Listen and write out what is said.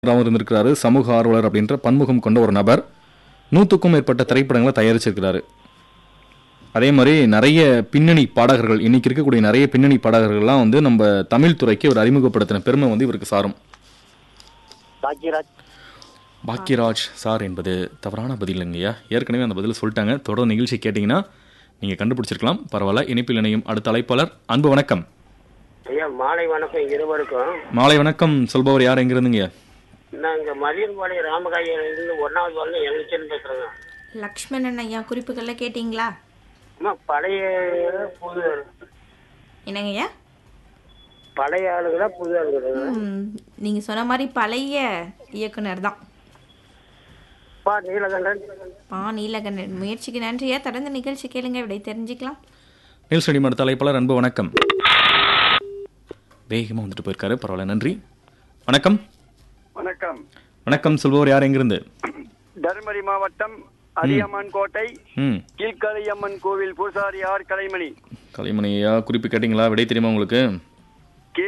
இயக்குனராகவும் இருந்திருக்கிறாரு சமூக ஆர்வலர் அப்படின்ற பன்முகம் கொண்ட ஒரு நபர் நூற்றுக்கும் மேற்பட்ட திரைப்படங்களை தயாரிச்சிருக்கிறாரு அதே மாதிரி நிறைய பின்னணி பாடகர்கள் இன்னைக்கு இருக்கக்கூடிய நிறைய பின்னணி பாடகர்கள்லாம் வந்து நம்ம தமிழ் துறைக்கு ஒரு அறிமுகப்படுத்தின பெருமை வந்து இவருக்கு சாரும் பாக்கியராஜ் பாக்கியராஜ் சார் என்பது தவறான பதில் இல்லைங்கய்யா ஏற்கனவே அந்த பதில் சொல்லிட்டாங்க தொடர் நிகழ்ச்சி கேட்டிங்கன்னா நீங்கள் கண்டுபிடிச்சிருக்கலாம் பரவாயில்ல இணைப்பில் இணையும் அடுத்த அழைப்பாளர் அன்பு வணக்கம் ஐயா மாலை வணக்கம் இருவருக்கும் மாலை வணக்கம் சொல்பவர் யார் எங்கிருந்துங்க நாங்க மதியன்பாளையம் ராமகாயில இருந்து ஒன்னாவது வரல எழுச்சின்னு பேசுறேங்க லக்ஷ்மணன் ஐயா குறிப்புகள்ல கேட்டிங்களா அம்மா பழைய புது என்னங்கய்யா பழைய ஆளுங்களா புது ஆளுங்களா ம், நீங்க சொன்ன மாதிரி பழைய இயக்குனர் தான் பா நீலகண்டன் பா நீலகண்டன் முயற்சிக்கு நன்றியா தொடர்ந்து நிகழ்ச்சி கேளுங்க விடை தெரிஞ்சுக்கலாம் நில் ஸ்டடி அடுத்த அழைப்பாளர் அன்பு வணக்கம் வேகமாக வந்துட்டு போயிருக்காரு பரவாயில்ல நன்றி வணக்கம் வணக்கம் வணக்கம் சொல்பவர் யார் எங்கிருந்து தருமபுரி மாவட்டம் அரியம்மன் கோட்டை ம் கீழ்கலையம்மன் கோவில் பூசாரி ஆர் கலைமணி கலைமணியா குறிப்பு கேட்டிங்களா விடை தெரியுமா உங்களுக்கு